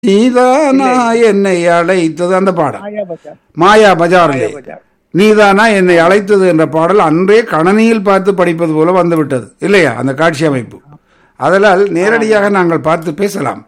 நீதானா என்னை அழைத்தது அந்த பாடல் மாயா பஜார் மாயா பஜாரிலே மாயா பஜார் நீதானா என்னை அழைத்தது என்ற பாடல் அன்றே கணனியில் பார்த்து படிப்பது போல வந்துவிட்டது இல்லையா அந்த காட்சி அமைப்பு அதனால் நேரடியாக நாங்கள் பார்த்து பேசலாம்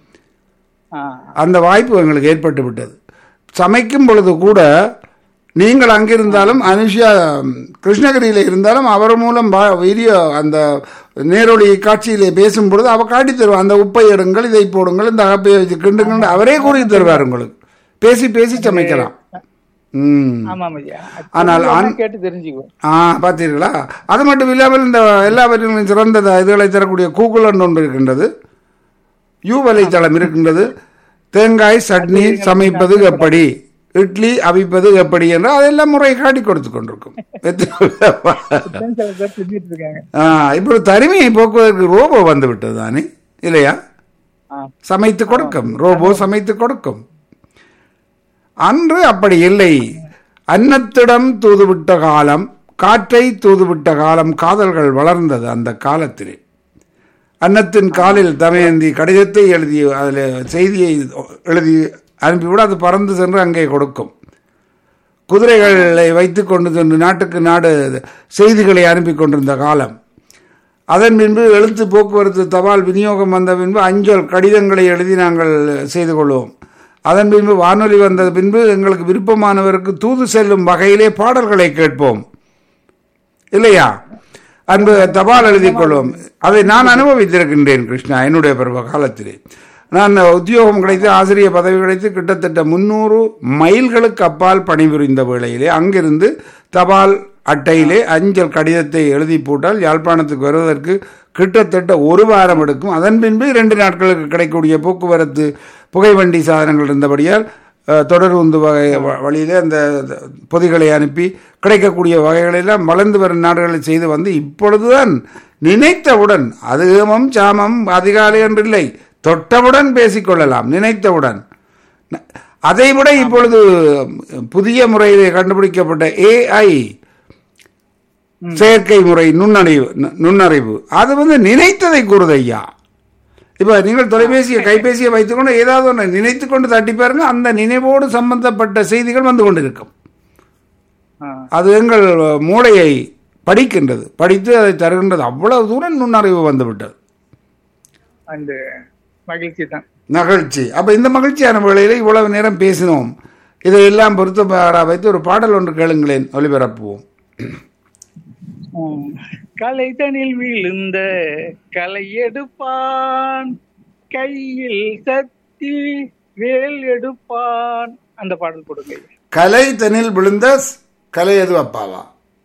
ஆ, அந்த வாய்ப்பு எங்களுக்கு ஏற்பட்டு விட்டது சமைக்கும் பொழுது கூட நீங்கள் அங்கிருந்தாலும் அனுஷா ம், கிருஷ்ணகிரியில இருந்தாலும் அவர் மூலம் வா- வீடியோ அந்த நேரொலி காட்சியிலே பேசும் பொழுது அவ காட்டி தருவார் அந்த உப்பை எடுங்கள் இதை போடுங்கள் இந்த அகப்பையை வச்சு கிண்டுங்கள் அவரே கூறி தருவார் உங்களுக்கு பேசி பேசி சமைக்கலாம் ம் ஆமாம் ஐயா ஆனால் அது ஆண்- கேட்டு தெரிஞ்சுக்குவோம் ஆ பார்த்தீர்களா அது மட்டும் இல்லாமல் இந்த எல்லாவற்றிலும் சிறந்த இதுகளை தரக்கூடிய கூகுள் ஒன்று இருக்கின்றது யூ வலைத்தளம் இருக்கின்றது தேங்காய் சட்னி சமைப்பது எப்படி இட்லி அவிப்பது எப்படி என்று அதெல்லாம் முறை காட்டி கொடுத்து கொண்டிருக்கும் இப்பதான் சில பேர் செஞ்சுட்டு இருக்காங்க ஆ, இப்பொழுது தனிமையை போக்குவதற்கு ரோபோ வந்து விட்டது தானே இல்லையா ஆ, சமைத்து கொடுக்கும் ரோபோ சமைத்து கொடுக்கும் அன்று அப்படி இல்லை அன்னத்திடம் தூதுவிட்ட காலம் காற்றை தூதுவிட்ட காலம் காதல்கள் வளர்ந்தது அந்த காலத்திலே அன்னத்தின் காலில் தமயந்தி கடிதத்தை எழுதி அதில் செய்தியை எழுதி அனுப்பிவிட அது பறந்து சென்று அங்கே கொடுக்கும் குதிரைகளை வைத்து கொண்டு சென்று நாட்டுக்கு நாடு செய்திகளை அனுப்பி கொண்டிருந்த காலம் அதன் பின்பு எழுத்து போக்குவரத்து தபால் விநியோகம் வந்த பின்பு அஞ்சல் கடிதங்களை எழுதி நாங்கள் செய்து கொள்வோம் அதன் பின்பு வானொலி வந்த பின்பு எங்களுக்கு விருப்பமானவருக்கு தூது செல்லும் வகையிலே பாடல்களை கேட்போம் இல்லையா அன்பு தபால் எழுதி கொள்வோம் அதை நான் அனுபவித்திருக்கின்றேன் கிருஷ்ணா என்னுடைய பருவ காலத்திலே நான் உத்தியோகம் கிடைத்து ஆசிரியர் பதவி கிடைத்து கிட்டத்தட்ட முன்னூறு மைல்களுக்கு அப்பால் பணிபுரிந்த வேளையிலே அங்கிருந்து தபால் அட்டையிலே அஞ்சல் கடிதத்தை எழுதி போட்டால் யாழ்ப்பாணத்துக்கு வருவதற்கு கிட்டத்தட்ட ஒரு வாரம் எடுக்கும் அதன் பின்பு இரண்டு நாட்களுக்கு கிடைக்கக்கூடிய போக்குவரத்து புகைவண்டி சாதனங்கள் இருந்தபடியால் அஹ், தொடர் உந்து வகை வ- வழியிலே அந்த பொதிகளை அனுப்பி கிடைக்கக்கூடிய வகைகளெல்லாம் வளர்ந்து வரும் நாடுகளில் செய்து வந்து இப்பொழுதுதான் நினைத்தவுடன் அது ஏமம் சாமம் அதிகாலை என்றில்லை தொட்டவுடன் பேசிக்கொள்ளலாம் நினைத்தவுடன் ந- அதைவிட இப்பொழுது புதிய முறையிலே கண்டுபிடிக்கப்பட்ட ஏஐ செயற்கை முறை நுண்ணறிவு நு- நுண்ணறிவு அது வந்து நினைத்ததை கூறுது ஐயா இப்போ நீங்கள் தொலைபேசியை கைபேசியை வைத்துக்கொண்டு ஏதாவது ஒன்று நினைத்து கொண்டு தட்டி பாருங்க அந்த நினைவோடு சம்பந்தப்பட்ட செய்திகள் வந்து கொண்டிருக்கும் ஆ, அது எங்கள் மூளையை படிக்கின்றது படித்து அதை தருகின்றது அவ்வளவு தூரம் நுண்ணறிவு வந்துவிட்டது அந்த மகிழ்ச்சி தான் மகிழ்ச்சி அப்ப இந்த மகிழ்ச்சியான வேளையில இவ்வளவு நேரம் பேசினோம் இதையெல்லாம் பொருத்தப்பாடா வைத்து ஒரு பாடல் ஒன்று கேளுங்களேன் ஒளிபரப்புவோம் ம். கலைதனில் விழுந்த கலை எடுப்பான் கையில் சக்தி வேல் எடுப்பான் அந்த பாடல் கொடுங்க கலை தனில் விழுந்த ஸ்- கலை எது அப்பாவா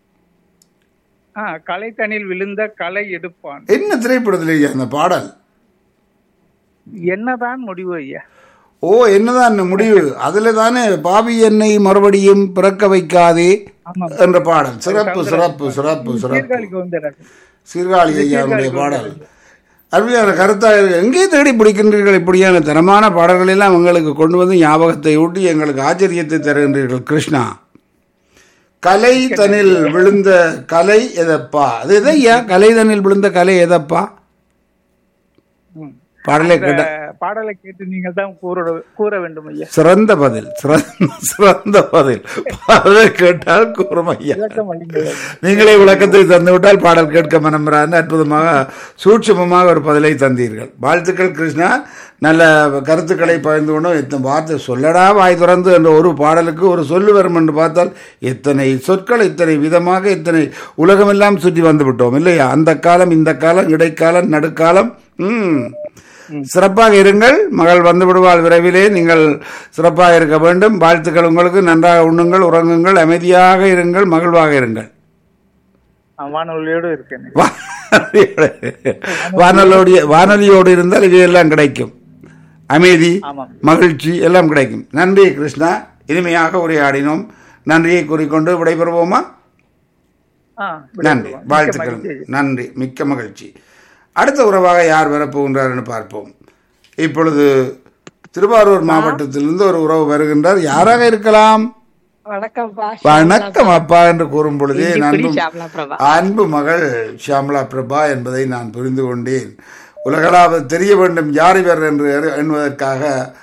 ஆ கலைத்தனில் விழுந்த கலை எடுப்பான் என்ன திரைப்படத்தில் ஐயா அந்த பாடல் என்னதான் முடிவு ஐயா ஓ என்னதான் இந்த முடிவு அதுல தானே பாவி என்னை மறுபடியும் பிறக்க வைக்காதே ஆமா என்ற பாடல் சிறப்பு சிறப்பு சிறப்பு சிறப்பு சீர்காழிக்கு வந்துடுறாரு சீர்காழி ஐயாவுடைய பாடல் அருமையான கருத்தாக இருக்கு. எங்கே தேடி பிடிக்கின்றீர்கள் இப்படியான தரமான பாடல்கள் எல்லாம் உங்களுக்கு கொண்டு வந்து ஞாபகத்தை ஊட்டி எங்களுக்கு ஆச்சரியத்தை தருகின்றீர்கள் கிருஷ்ணா கலை தனில் விழுந்த கலை எதப்பா அது எதையா கலை தனில் விழுந்த கலை எதப்பா ம். பாடலை இந்த கேட்ட பாடலை கேட்டு நீங்கள் தான் கூற கூற வேண்டும் ஐயா சிறந்த பதில் சிறந்த சிறந்த பதில் பாடலை கேட்டால் கூறும் ஐயா விளக்கம் அளிங்க ஐயா. நீங்களே விளக்கத்தை தந்துவிட்டால் பாடல் கேட்க மனம்புறான்னு அற்புதமாக சூட்சமமாக ஒரு பதிலை தந்தீர்கள் வாழ்த்துக்கள் கிருஷ்ணா நல்ல கருத்துக்களை பகிர்ந்து கொண்டோம் இத்தனை வார்த்தை சொல்லடா வாய் திறந்து என்ற ஒரு பாடலுக்கு ஒரு சொல்லு வரும் என்று பார்த்தால் இத்தனை சொற்கள் இத்தனை விதமாக இத்தனை உலகமெல்லாம் சுற்றி வந்து விட்டோம் இல்லையா அந்த காலம் இந்த காலம் இடைக்காலம் நடுக்காலம் ம் சிறப்பாக இருங்கள் மகள் வந்து விடுவாள் விரைவிலே நீங்கள் சிறப்பாக இருக்க வேண்டும் வாழ்த்துக்கள் உங்களுக்கு நன்றாக உண்ணுங்கள் உறங்குங்கள் அமைதியாக இருங்கள் மகிழ்வாக இருங்கள் ஆ, வானொலியோடு இருக்கேன் வானொலியோடு- வானொலியோடு வானொலியோடு இருந்தால் இவையெல்லாம் கிடைக்கும் அமைதி ஆமாம் மகிழ்ச்சி எல்லாம் கிடைக்கும் நன்றி கிருஷ்ணா இனிமையாக உரையாடினோம் நன்றியை கூறிக்கொண்டு விடைபெறுவோமா ஆ நன்றி விடைபெறுவோம். வாழ்த்துக்கள் மிக்க மகிழ்ச்சி. நன்றி மிக்க மகிழ்ச்சி அடுத்த உறவாக யார் வரப்போகின்றார் என்று பார்ப்போம் இப்பொழுது திருவாரூர் மாவட்டத்திலிருந்து ஒரு உறவு வருகின்றார் யாராக இருக்கலாம் வணக்கம்ப்பா வணக்கம் அப்பா என்று கூறும் பொழுதே இந்திக்குடி அன்பு ஷாம்லா பிரபா அன்பு மகள் ஷியாமலா பிரபா என்பதை நான் புரிந்து கொண்டேன் உலகளாவது தெரிய வேண்டும் யார் இவர் என்று எண்ணுவதற்காக